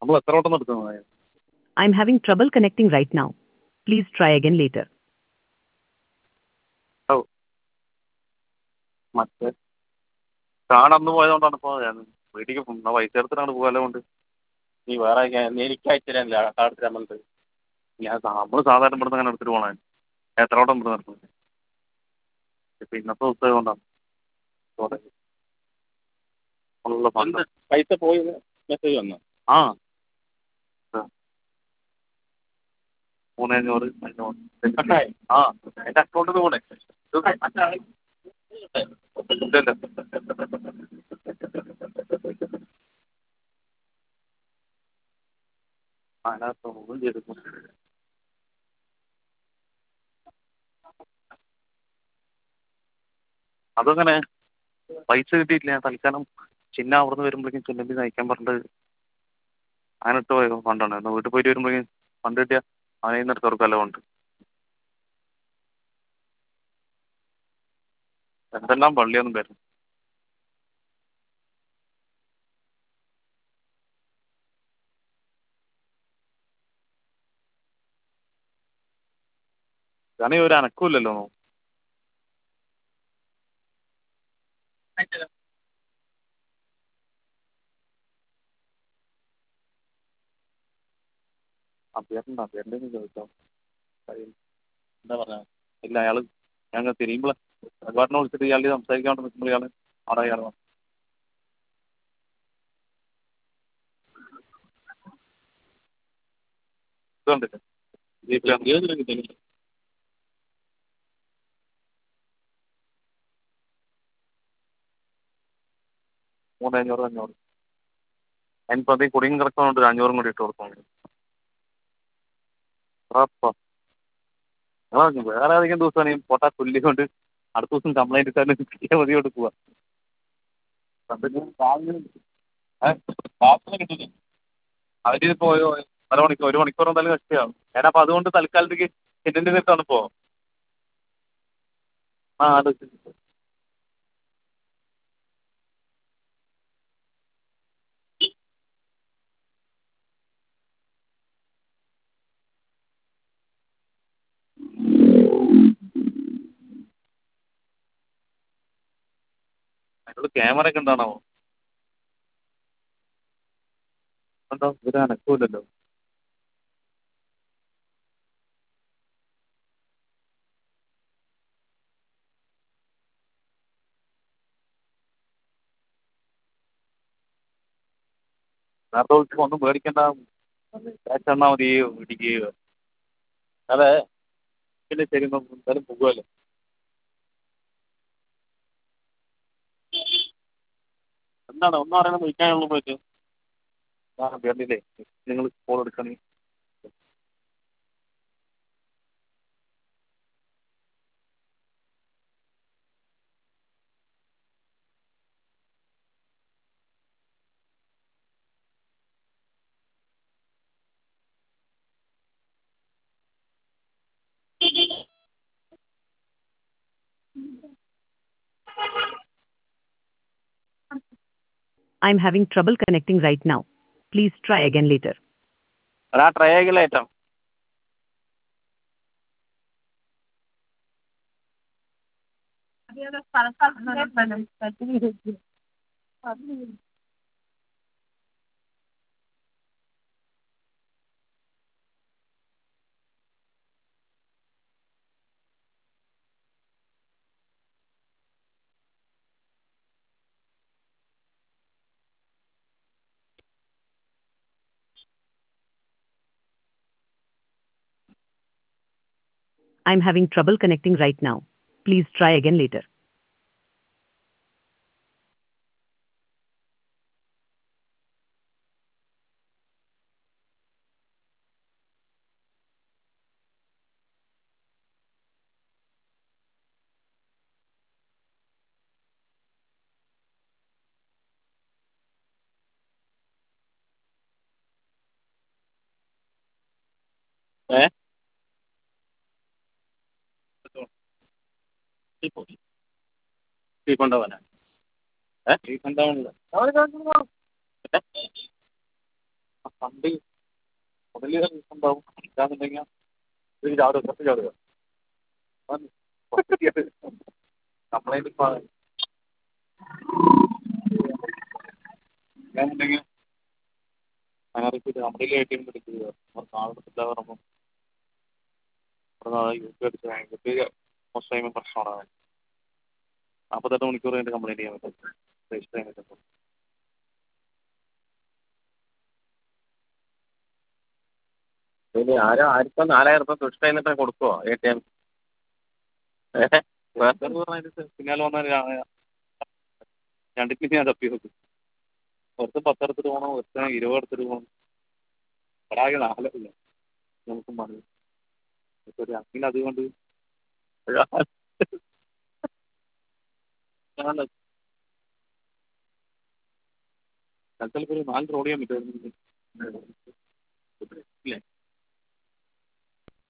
നമ്മൾ എത്ര വട്ടം നടത്തുന്നത് I'm having trouble connecting right now. Please try again later. ഓ മറ്റേ കാണന്ന് പോയതുകൊണ്ടാണ് ഇപ്പോൾ ഞാൻ വീട്ടിലേക്ക് പോകുന്നത് പൈസ എടുത്തിട്ടാണ് പോകാൻ കൊണ്ട് നീ വേറെ ഞാൻ- എനിക്ക് അയച്ചു തരാനില്ല കാർഡ് തരാൻ പറഞ്ഞിട്ട് ഞാൻ നമ്മൾ സാധാരണ ഇവിടുന്ന് അങ്ങനെ എടുത്തിട്ട് പോകണേ എത്ര വട്ടം ഇവിടെ നടത്തുന്നത് ഇപ്പം ഇന്നത്തെ ദിവസം കൊണ്ടാണ് സോറി ഉള്ള ഫണ്ട് പൈസ പോയി മെസ്സേജ് വന്നു ആ ആ. മൂന്ന് അഞ്ഞൂറ് അഞ്ഞൂറ് കട്ടായി ആ എൻ്റെ അക്കൗണ്ടിൽ പോണേ അതിനകത്ത് ഒന്നും ചെയ്തിട്ടില്ല അതങ്ങനെ പൈസ കിട്ടിയിട്ടില്ല തൽക്കാലം ചിന്ന അവിടുന്ന് വരുമ്പോഴേക്കും ചിന്നൻ്റെ അയക്കാൻ പറഞ്ഞിട്ട് അങ്ങനെ ഇട്ട് പോയ ഫണ്ടാണ് എന്നാൽ വീട്ടിൽ പോയിട്ട് വരുമ്പോഴേക്കും ഫണ്ട് കിട്ടിയാൽ അവനെ നിന്ന് എടുത്ത് കൊടുക്കാമല്ലോ ഫണ്ട് എന്തെല്ലാം പള്ളിയൊന്നും വരും കാരണം ഒരു അനക്കമില്ലല്ലോ അഭ്യർത്ഥന അഭ്യർത്ഥന ചോദിച്ചോ എന്താ പറഞ്ഞ ഇല്ല അയാൾ ഞങ്ങൾ തിരിയുമ്പോൾ ഒരുപാടിനെ വിളിച്ചിട്ട് ഇയാൾ സംസാരിക്കാണ്ട് നിൽക്കുമ്പോൾ ഇയാൾ അവിടെ ഇയാൾ വന്നു ഇത് കണ്ടില്ലേ ജീപ്പിലാണ് ഏതിലും കിട്ടില്ല മൂന്ന് അഞ്ഞൂറ് അഞ്ഞൂറ് അതിനിപ്പോൾ അതേ കുടിയും കിടക്കുന്നതുകൊണ്ട് ഒരു അഞ്ഞൂറും കൂടി ഇട്ട് കൊടുക്കും ഉറപ്പാ നിങ്ങൾ വേറെ ഏതെങ്കിലും ദിവസമാണെങ്കിൽ പൊട്ടാ തുല്ലി കൊണ്ട് അടുത്ത ദിവസം കംപ്ലൈൻറ്റ് ഇട്ടാൽ കിട്ടിയാൽ മതി കൊണ്ട് പോവാം കിട്ടില്ല അവരിപ്പോൾ ഒരു അരമണിക്കൂർ ഒരു മണിക്കൂർ എന്തായാലും കഷ്ടിയാവും ഞാൻ അപ്പോൾ അതുകൊണ്ട് തൽക്കാലത്തേക്ക് ഇതിൻ്റെ നിർത്താണ് ഇപ്പോൾ ആ അത് അതിനുള്ള ക്യാമറ ഒക്കെ ഉണ്ടാണോ ഉണ്ടോ ഒരു അനക്കമില്ലല്ലോ നേരത്തെ വിളിച്ചപ്പോൾ ഒന്നും പേടിക്കണ്ട ക്യാഷ് തന്നാൽ മതി വീട്ടിക്ക് അതെ പിന്നെ ശരി എന്നാൽ എന്തായാലും പോകുമല്ലോ എന്താണ് ഒന്നും അറിയണം വിളിക്കാനുള്ള പോയിട്ട് ആ വേണ്ടിയില്ലേ നിങ്ങൾ കോൾ എടുക്കണേ I'm having trouble connecting right now. Please try again later. എടാ ട്രയാങ്കിലേറ്റം I'm having trouble connecting right now. Please try again later. ഏ കൊണ്ടുപോകാനാ ഏ കൊണ്ടുപോകാനില്ല ആ ഫണ്ട് ഒന്നുകിൽ ഉണ്ടാവും ഇല്ലാന്നുണ്ടെങ്കിൽ ഇത് ചാടുക കുറച്ച് ചാടുക കംപ്ലൈൻറ്റ് ഇപ്പം ഇല്ലാന്നുണ്ടെങ്കിൽ അതിനകത്ത് കമ്പനിയിലെ എ ടി എം എടുക്കുക സാധനം ഇല്ല പറഞ്ഞപ്പം ഇവിടെ യു പി അടിച്ച് ഭയങ്കര മോശം ടൈമിൽ പ്രശ്നമാണ് നാൽപ്പത്തെട്ട് മണിക്കൂർ കഴിഞ്ഞിട്ട് കംപ്ലൈൻറ്റ് ചെയ്യാൻ പറ്റും രജിസ്റ്റർ ചെയ്യാൻ പറ്റും ഇനി ആരോ ആർക്കോ നാലായിരം റുപ്യ സ്വിഫ്റ്റ് കഴിഞ്ഞിട്ട് കൊടുക്കുമോ എ ടി എം ഏഹ് വേറെ പറഞ്ഞാൽ പിന്നാലെ വന്നാൽ രണ്ടിനും ഞാൻ തപ്പി നോക്കും ഒരുത്തൻ പത്ത് എടുത്തിട്ട് പോകണം ഒരുത്തൻ ഇരുപത് എടുത്തിട്ട് പോകണം ഇവിടെ ആകെ നാലല്ലേ നമുക്കും പണി ഇപ്പോൾ ഒരു അഡ്മിൻ അതുകൊണ്ട് തൽക്കാലം ഇപ്പോൾ ഒരു നാല് ട്രോളിയാൻ പറ്റും ഇല്ലേ